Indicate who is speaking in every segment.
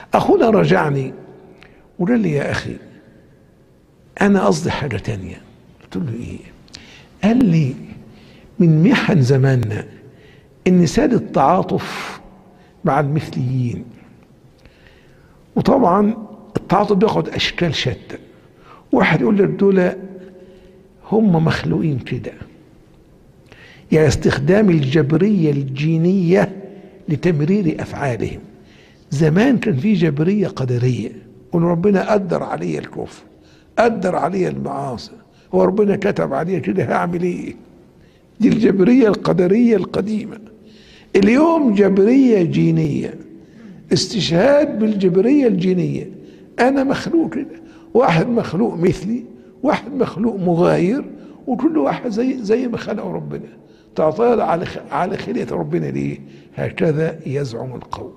Speaker 1: اخونا رجعني وقال لي يا اخي انا قصدي حاجه تانية قلت له ايه قال لي من محن زماننا ان ساد التعاطف مع المثليين وطبعا التعاطف بياخد اشكال شتى واحد يقول لك دول هم مخلوقين كده يعني استخدام الجبريه الجينيه لتمرير افعالهم زمان كان في جبريه قدريه وان ربنا قدر علي الكفر قدر علي المعاصي هو ربنا كتب علي كده هعمل ايه دي الجبريه القدريه القديمه اليوم جبريه جينيه استشهاد بالجبريه الجينيه انا مخلوق كده واحد مخلوق مثلي واحد مخلوق مغاير وكل واحد زي زي ما خلقه ربنا تعترض على على خلقه ربنا ليه؟ هكذا يزعم القوم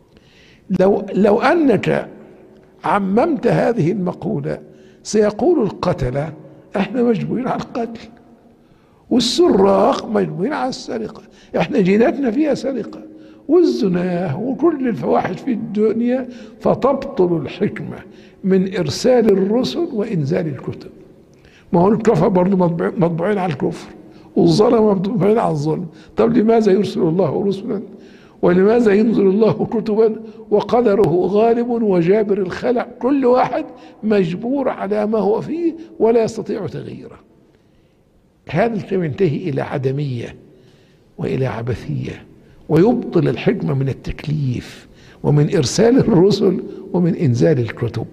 Speaker 1: لو لو انك عممت هذه المقوله سيقول القتله احنا مجبورين على القتل والسراق مجبورين على السرقه احنا جيناتنا فيها سرقه والزنا وكل الفواحش في الدنيا فتبطل الحكمه من ارسال الرسل وانزال الكتب ما هو الكفر برضه مطبوعين على الكفر والظلم مطبوعين على الظلم طب لماذا يرسل الله رسلا ولماذا ينزل الله كتبا وقدره غالب وجابر الخلع كل واحد مجبور على ما هو فيه ولا يستطيع تغييره هذا الكلام ينتهي الى عدميه والى عبثيه ويبطل الحكمه من التكليف ومن ارسال الرسل ومن انزال الكتب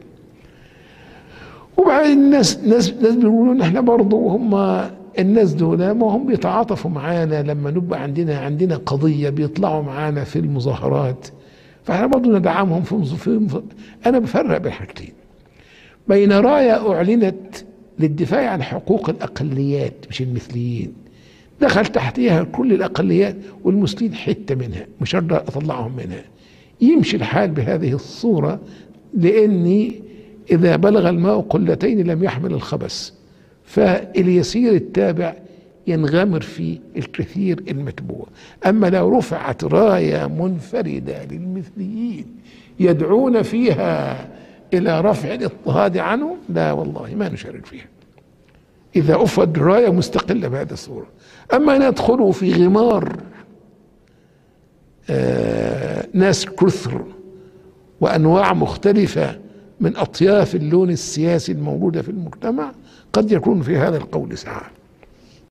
Speaker 1: وبعدين الناس ناس ناس بيقولوا احنا برضه هم الناس دول ما هم بيتعاطفوا معانا لما نبقى عندنا عندنا قضيه بيطلعوا معانا في المظاهرات فاحنا برضه ندعمهم في, في انا بفرق بين حاجتين بين رايه اعلنت للدفاع عن حقوق الاقليات مش المثليين دخل تحتها كل الاقليات والمسلمين حته منها مش هقدر اطلعهم منها يمشي الحال بهذه الصوره لاني اذا بلغ الماء قلتين لم يحمل الخبث فاليسير التابع ينغمر في الكثير المتبوع اما لو رفعت رايه منفرده للمثليين يدعون فيها الى رفع الاضطهاد عنهم لا والله ما نشارك فيها اذا افرد رايه مستقله بهذه الصوره اما ان يدخلوا في غمار آه ناس كثر وانواع مختلفه من اطياف اللون السياسي الموجوده في المجتمع قد يكون في هذا القول سعه